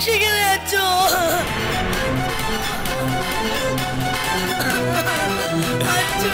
രക്ഷിക്കണേ അച്ഛോ അച്ഛോ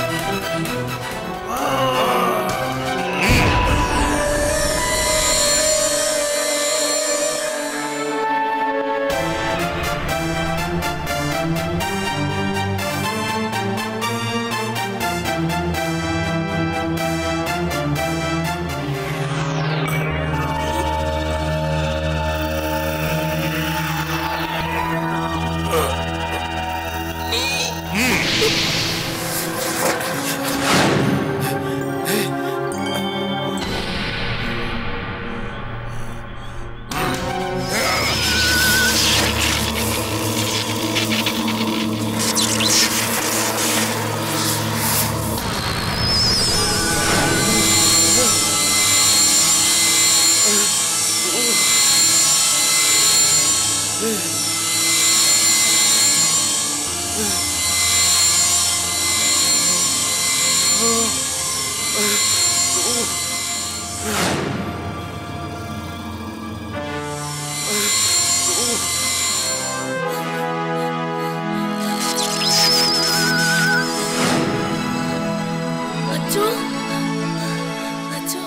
അച്ഛോ അച്ഛോ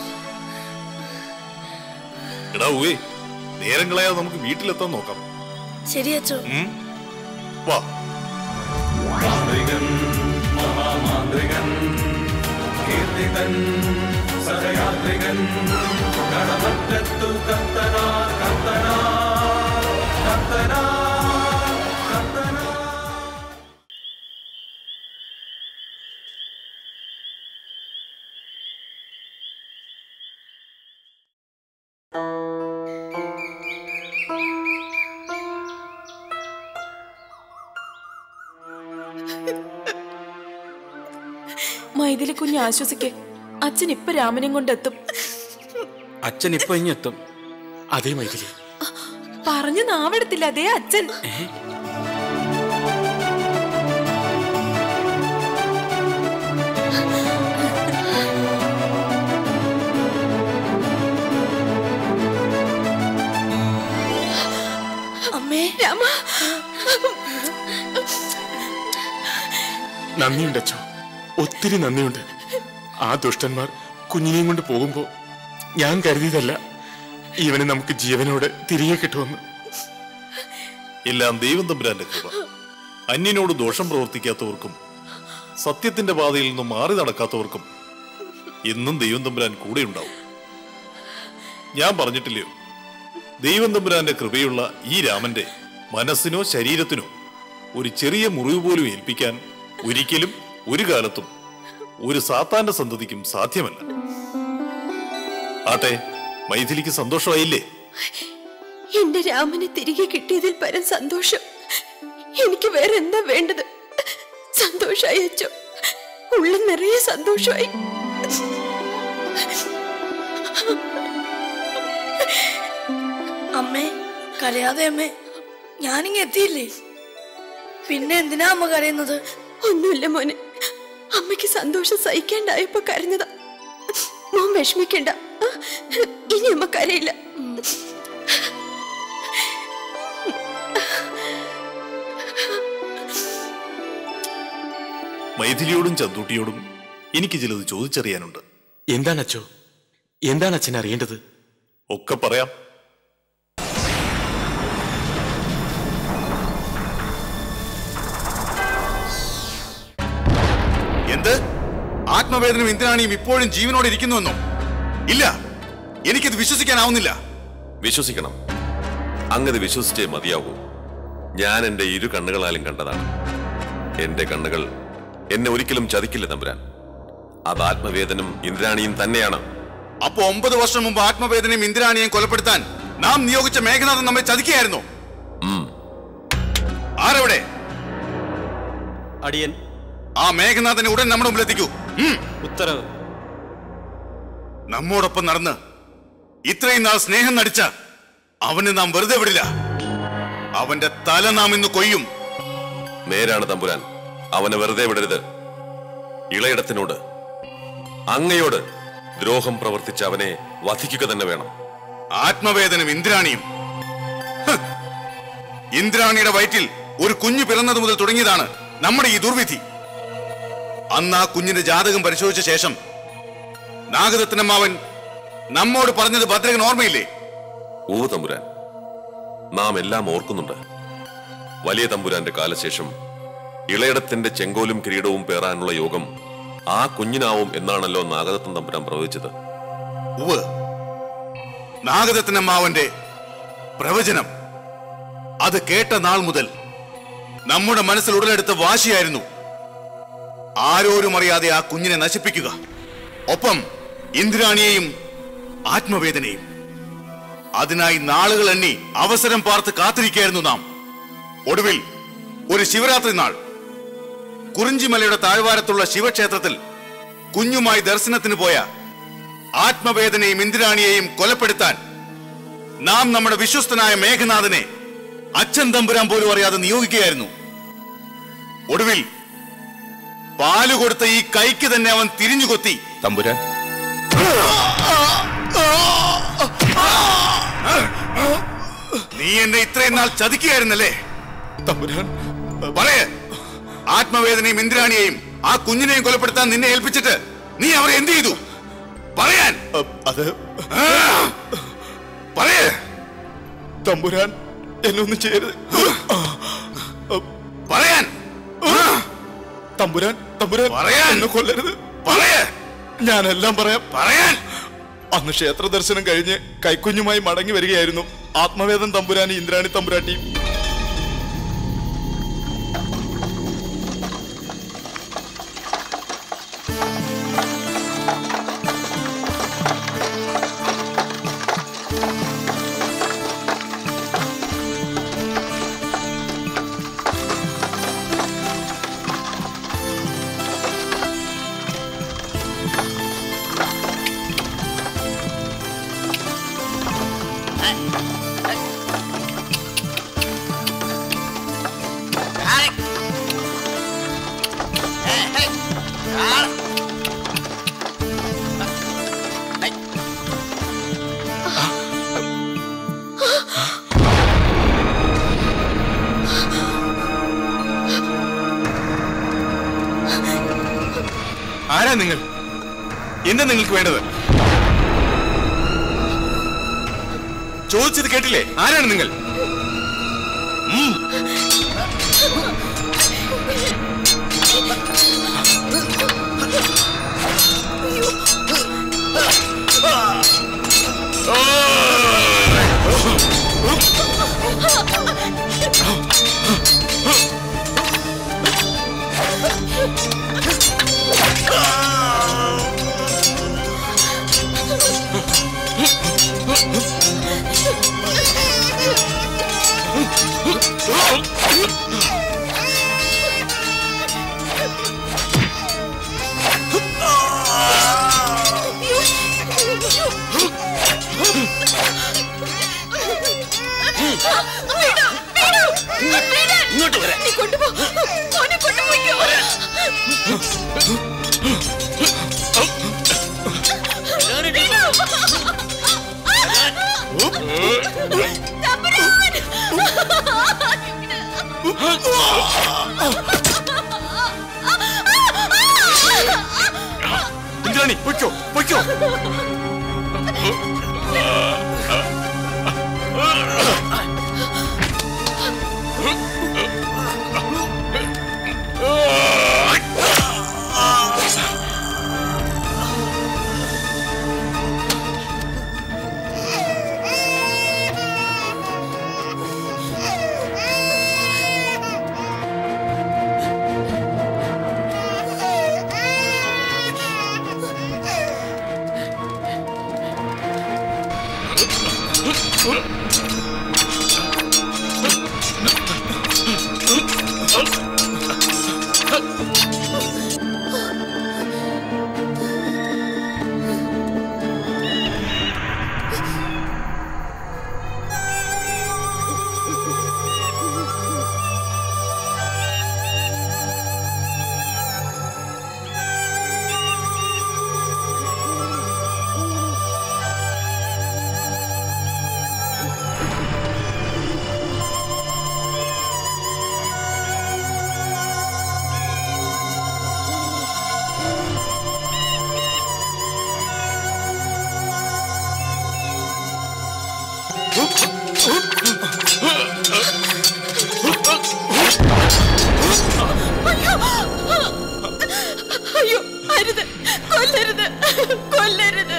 എടാ ഊവേ നേരം കളയാതെ നമുക്ക് വീട്ടിലെത്താൻ നോക്കാം ശരി അച്ഛോ ഉം? വാ മാന്ത്രികൻ മഹാമാന്ത്രികൻ കീർത്തിതൻ സഹയാത്രികൻ കടമറ്റത്തു കത്തനാ കത്തനാ കത്തനാ കത്തനാ മൈഥിലി കുഞ്ഞ് ആശ്വസിക്കെ അച്ഛൻ ഇപ്പൊ രാമനെയും കൊണ്ടെത്തും അച്ഛൻ ഇപ്പൊ ഇങ്ങെത്തും അതേ മൈഥിലി പറഞ്ഞു നാവെടുത്തില്ല അതേ അച്ഛൻ അമ്മേ രാമ നന്ദിയുണ്ട് അച്ഛോ ഒത്തിരി നന്ദിയുണ്ട് ആ ദുഷ്ടന്മാർ കുഞ്ഞിനെയും കൊണ്ട് പോകുമ്പോ ഞാൻ കരുതിയതല്ല ഇവനെ നമുക്ക് ജീവനോടെ തിരികെ കിട്ടുമെന്ന് എല്ലാം ദൈവം തമ്പുരാന്റെ കൃപ അന്യനോട് ദോഷം പ്രവർത്തിക്കാത്തവർക്കും സത്യത്തിന്റെ പാതയിൽ നിന്നും മാറി നടക്കാത്തവർക്കും എന്നും ദൈവം തമ്പുരാൻ കൂടെയുണ്ടാവും ഞാൻ പറഞ്ഞിട്ടില്ലയോ ദൈവം തമ്പുരാന്റെ കൃപയുള്ള ഈ രാമന്റെ മനസ്സിനോ ശരീരത്തിനോ ഒരു ചെറിയ മുറിവ് പോലും ഏൽപ്പിക്കാൻ ഒരിക്കലും ഒരു കാലത്തും ഒരു സാത്താന്റെ സന്തതിക്കും സാധ്യമല്ല ആട്ടെ മൈഥിലിക്ക് സന്തോഷമായില്ലേ എന്റെ രാമനെ തിരികെ കിട്ടിയതിൽ പരം സന്തോഷം എനിക്ക് വേറെ എന്താ വേണ്ടത് സന്തോഷായി അച്ഛോ ഉള്ളിൽ നിറയെ സന്തോഷമായി അമ്മേ കരയാതെ അമ്മേ ഞാനിങ്ങ എത്തിയില്ലേ പിന്നെ എന്തിനാ അമ്മ കരയുന്നത് ഒന്നുമില്ല മോനെ അമ്മയ്ക്ക് സന്തോഷം സഹിക്കാണ്ടായപ്പോ കരഞ്ഞതാ മോൻ വിഷമിക്കണ്ട ആ, ഇനി അമ്മ കരയില്ല മൈഥിലിയോടും ചന്തൂട്ടിയോടും എനിക്ക് ചിലത് ചോദിച്ചറിയാനുണ്ട് എന്താണ് അച്ഛോ എന്താണ് അച്ഛൻ അറിയേണ്ടത് ഒക്കെ പറയാം എന്ത് ആത്മവേദനയും ഇന്ദ്രാണിയും ഇപ്പോഴും ജീവനോടെ ഇരിക്കുന്നുവെന്നോ ഇല്ല എനിക്കിത് വിശ്വസിക്കാനാവുന്നില്ല വിശ്വസിക്കണം അങ്ങത് വിശ്വസിച്ചേ മതിയാകൂ ഞാൻ എന്റെ ഇരു കണ്ണുകളാലും കണ്ടതാണ് എന്റെ കണ്ണുകൾ എന്നെ ഒരിക്കലും ചതിക്കില്ല തമ്പുരാൻ അത് ആത്മവേദനും ഇന്ദ്രാണിയും തന്നെയാണ് അപ്പോ ഒമ്പത് വർഷം മുമ്പ് ആത്മവേദനയും ഇന്ദ്രാണിയെയും കൊലപ്പെടുത്താൻ നാം നിയോഗിച്ച മേഘനാഥൻ നമ്മെ ചതിക്കുകയായിരുന്നോ ഉം. ആരവിടെ അടിയൻ ആ മേഘനാഥനെ ഉടൻ നമ്മുടെ മുമ്പിലെത്തിക്കൂ ഉം. ഉത്തരവ് നമ്മോടൊപ്പം നടന്ന് ഇത്രയും നാൾ സ്നേഹം നടിച്ച അവനെ നാം വെറുതെ വിടില്ല അവന്റെ തല നാം ഇന്ന് കൊയ്യും നേരാണ് തമ്പുരാൻ അവനെ വെറുതെ വിടരുത് ഇളയിടത്തിനോട് അങ്ങയോട് ദ്രോഹം പ്രവർത്തിച്ച അവനെ വധിക്കുക തന്നെ വേണം ആത്മവേദനം ഇന്ദ്രാണിയും ഹ്, ഇന്ദ്രാണിയുടെ വയറ്റിൽ ഒരു കുഞ്ഞു പിറന്നത് മുതൽ തുടങ്ങിയതാണ് നമ്മുടെ ഈ ദുർവിധി അന്ന് ആ കുഞ്ഞിന്റെ ജാതകം പരിശോധിച്ച ശേഷം നാഗദത്തനമ്മാവൻ നമ്മോട് പറഞ്ഞത് ഭദ്രകൻ ഓർമ്മയില്ലേ ഊവ് തമ്പുരാൻ നാം എല്ലാം ഓർക്കുന്നുണ്ട് വലിയ തമ്പുരാന്റെ കാലശേഷം ഇളയിടത്തിന്റെ ചെങ്കോലും കിരീടവും പേറാനുള്ള യോഗം ആ കുഞ്ഞിനാവും എന്നാണല്ലോ നാഗദത്തൻ തമ്പുരാൻ പ്രവചിച്ചത് ഉവ് നാഗദത്തനമ്മാവന്റെ പ്രവചനം അത് കേട്ട നാൾ മുതൽ നമ്മുടെ മനസ്സിൽ ഉടലെടുത്ത വാശിയായിരുന്നു ആരോരും അറിയാതെ ആ കുഞ്ഞിനെ നശിപ്പിക്കുക ഒപ്പം ഇന്ദ്രാണിയെയും ആത്മവേദനയും അതിനായി നാളുകൾ എണ്ണി അവസരം പാർത്ത് കാത്തിരിക്കുകയായിരുന്നു നാം ഒടുവിൽ ഒരു ശിവരാത്രി നാൾ കുറിഞ്ചിമലയുടെ താഴ്വാരത്തുള്ള ശിവക്ഷേത്രത്തിൽ കുഞ്ഞുമായി ദർശനത്തിന് പോയ ആത്മവേദനയും ഇന്ദ്രാണിയെയും കൊലപ്പെടുത്താൻ നാം നമ്മുടെ വിശ്വസ്തനായ മേഘനാഥനെ അച്ഛൻ തമ്പുരാൻ പോലും അറിയാതെ നിയോഗിക്കുകയായിരുന്നു ഒടുവിൽ പാല് കൊടുത്ത ഈ കൈക്ക് തന്നെ അവൻ തിരിഞ്ഞു കൊത്തി തമ്പുരാൻ നീ എന്നെ ഇത്രയും നാൾ ചതിക്കുകയായിരുന്നല്ലേ തമ്പുരാൻ പറയേ ആത്മവേദനയും ഇന്ദ്രാണിയെയും ആ കുഞ്ഞിനെയും കൊലപ്പെടുത്താൻ നിന്നെ ഏൽപ്പിച്ചിട്ട് നീ അവരെ എന്ത് ചെയ്തു പറയാൻ അത് പറയേ തമ്പുരാൻ എന്നൊന്നും ചെയ്യരുത് പറയാൻ തമ്പുരാൻ തമ്പുരാൻ പറയാൻ. എന്നെ കൊല്ലരുത് പറയേ ഞാനെല്ലാം പറയാം പറയാൻ അന്ന് ക്ഷേത്ര ദർശനം കഴിഞ്ഞ് കൈക്കുഞ്ഞുമായി മടങ്ങി വരികയായിരുന്നു ആത്മവേദൻ തമ്പുരാനി ഇന്ദ്രാണി തമ്പുരാട്ടിയും ആരാ നിങ്ങൾ എന്താ നിങ്ങൾക്ക് വേണ്ടത് ചോദിച്ചത് കേട്ടില്ലേ ആരാണ് നിങ്ങൾ ഇങ്ങോട്ട് വരാം നീ കൊണ്ടുപോ മോനെ കൊണ്ടുപോയിക്കോ ഇന്ദ്രാണി പൊയ്ക്കോ പൊയ്ക്കോ കൊല്ലരുത് കൊല്ലരുത്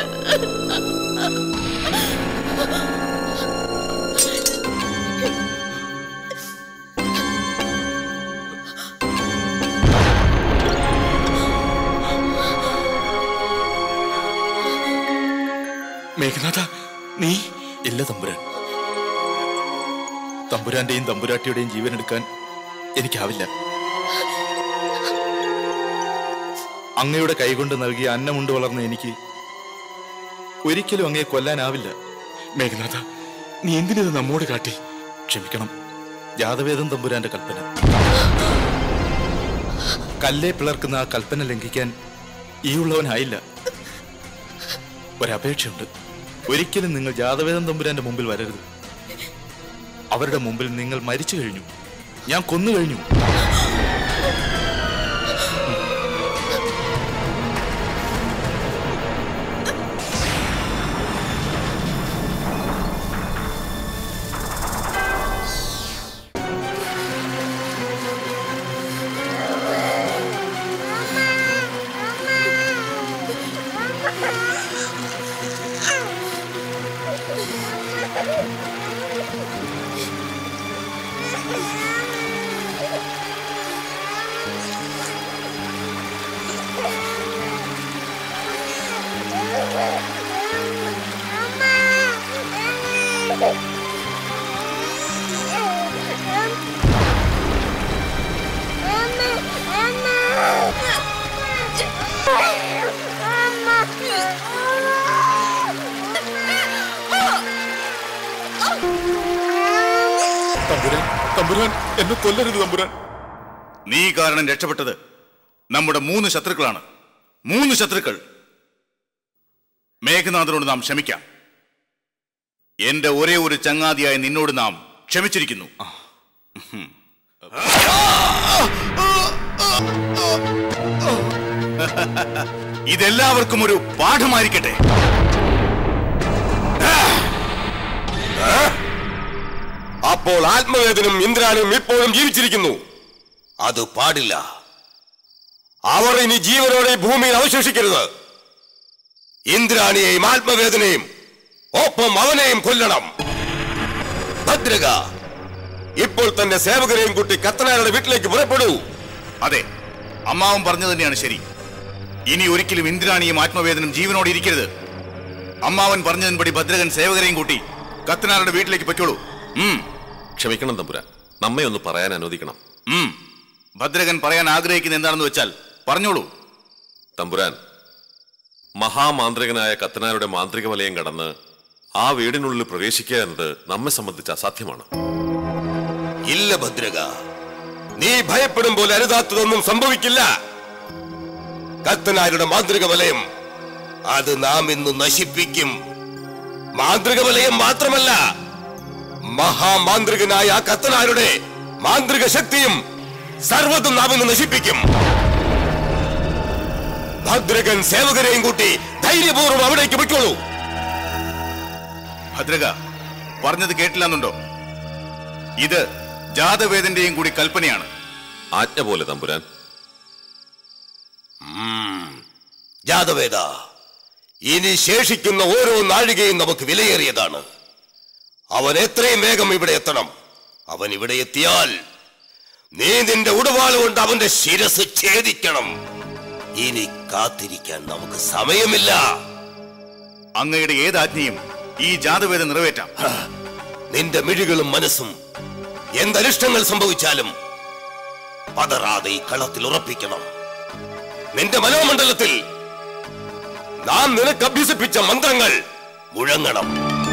മേഘനാഥ നീ ഇല്ല തമ്പുരാൻ തമ്പുരാന്റെയും തമ്പുരാട്ടിയുടെയും ജീവൻ എടുക്കാൻ എനിക്കാവില്ല അങ്ങയുടെ കൈകൊണ്ട് നൽകിയ അന്നമുണ്ട് വളർന്ന എനിക്ക് ഒരിക്കലും അങ്ങയെ കൊല്ലാനാവില്ല മേഘനാഥ നീ എന്തിനത് നമ്മോട് കാട്ടി ക്ഷമിക്കണം ജാതവേദം തമ്പുരാന്റെ കൽപ്പന കല്ലെ പിളർക്കുന്ന ആ കൽപ്പന ലംഘിക്കാൻ ഈ ഉള്ളവനായില്ല ഒരപേക്ഷയുണ്ട് ഒരിക്കലും നിങ്ങൾ ജാതവേദം തമ്പുരാന്റെ മുമ്പിൽ വരരുത് അവരുടെ മുമ്പിൽ നിങ്ങൾ മരിച്ചു കഴിഞ്ഞു ഞാൻ കൊന്നു കഴിഞ്ഞു തമ്പുരാൻ തമ്പുരാൻ എന്നെ കൊല്ലരുത് തമ്പുരാൻ നീ കാരണം രക്ഷപ്പെട്ടത് നമ്മുടെ മൂന്ന് ശത്രുക്കളാണ് മൂന്ന് ശത്രുക്കൾ മേഘനാഥനോട് നാം ക്ഷമിക്കാം എന്റെ ഒരേ ഒരു ചങ്ങാതിയായ നിന്നോട് നാം ക്ഷമിച്ചിരിക്കുന്നു ഉഹും. ഇതെല്ലാവർക്കും ഒരു പാഠമായിരിക്കട്ടെ അപ്പോൾ ആത്മവേദനും ഇന്ദ്രാനും ഇപ്പോഴും ജീവിച്ചിരിക്കുന്നു അത് പാടില്ല അവർ ഇനി ജീവനോടെ ഈ ഭൂമിയിൽ അവശേഷിക്കരുത് ഇന്ദ്രാണിയെയും ആത്മവേദനയും ഒപ്പം അവനെയും കൊല്ലണം ഭദ്രക ഇപ്പോൾ തന്നെ സേവകരെയും കൂട്ടി കത്തനാരുടെ വീട്ടിലേക്ക് പുറപ്പെടൂ അതെ അമ്മാവൻ പറഞ്ഞു തന്നെയാണ് ശരി ഇനി ഒരിക്കലും ഇന്ദ്രാണിയും ആത്മവേദനും ജീവനോടെ ഇരിക്കരുത് അമ്മാവൻ പറഞ്ഞതിൻപടി ഭദ്രകൻ സേവകരെയും കൂട്ടി കത്തനാരുടെ വീട്ടിലേക്ക് പൊയ്ക്കോളൂ ഉം, ക്ഷമിക്കണം തമ്പുരാൻ നമ്മെ ഒന്ന് പറയാൻ അനുവദിക്കണം ഉം. ഭദ്രകൻ പറയാൻ ആഗ്രഹിക്കുന്ന എന്താണെന്ന് വെച്ചാൽ പറഞ്ഞോളൂ തമ്പുരാൻ മഹാമാന്ത്രികനായ കത്തനാരുടെ മാന്ത്രിക വലയം കടന്ന് ആ വീടിനുള്ളിൽ പ്രവേശിക്കുക എന്നത് നമ്മെ സംബന്ധിച്ച് അസാധ്യമാണ് ഇല്ല ഭദ്രക നീ ഭയപ്പെടുമ്പോൾ അരുതാത്തതൊന്നും സംഭവിക്കില്ല കത്തനാരുടെ മാന്ത്രിക വലയം അത് നാം ഇന്ന് നശിപ്പിക്കും മാന്ത്രിക വലയം മാത്രമല്ല മഹാമാന്ത്രികനായ ആ കത്തനാരുടെ മാന്ത്രിക ശക്തിയും സർവ്വതും നാം ഇന്ന് നശിപ്പിക്കും ഭദ്രകൻ സേവകരെയും കൂട്ടി ധൈര്യപൂർവ്വം അവിടേക്ക് പൊയ്ക്കോളൂ ഭദ്രക പറഞ്ഞത് കേട്ടില്ലെന്നുണ്ടോ ഇത് ജാതവേദന്റെയും കൂടി കൽപ്പനയാണ് ആജ്ഞ പോലെ തമ്പുരാൻ ജാതവേദ ഇനി ശേഷിക്കുന്ന ഓരോ നാഴികയും നമുക്ക് വിലയേറിയതാണ് അവൻ എത്രയും വേഗം ഇവിടെ എത്തണം അവൻ ഇവിടെ എത്തിയാൽ നീ നിന്റെ ഉടവാള് കൊണ്ട് അവന്റെ ശിരസ് ഛേദിക്കണം ഇനി കാത്തിരിക്കാൻ നമുക്ക് സമയമില്ല അങ്ങയുടെ ഏതാജ്ഞയും ഈ ജാതവേദം നിറവേറ്റാം നിന്റെ മിഴികളും മനസ്സും എന്തരിഷ്ടങ്ങൾ സംഭവിച്ചാലും പതറാതെ ഈ കളത്തിൽ ഉറപ്പിക്കണം നിന്റെ മനോമണ്ഡലത്തിൽ നാം നിനക്ക് അഭ്യസിപ്പിച്ച മന്ത്രങ്ങൾ മുഴങ്ങണം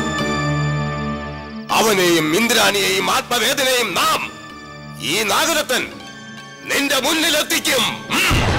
അവനെയും ഇന്ദ്രാണിയെയും ആത്മവേദനയും നാം ഈ നാഗരത്തൻ നിന്റെ മുന്നിലെത്തിക്കും ഉം.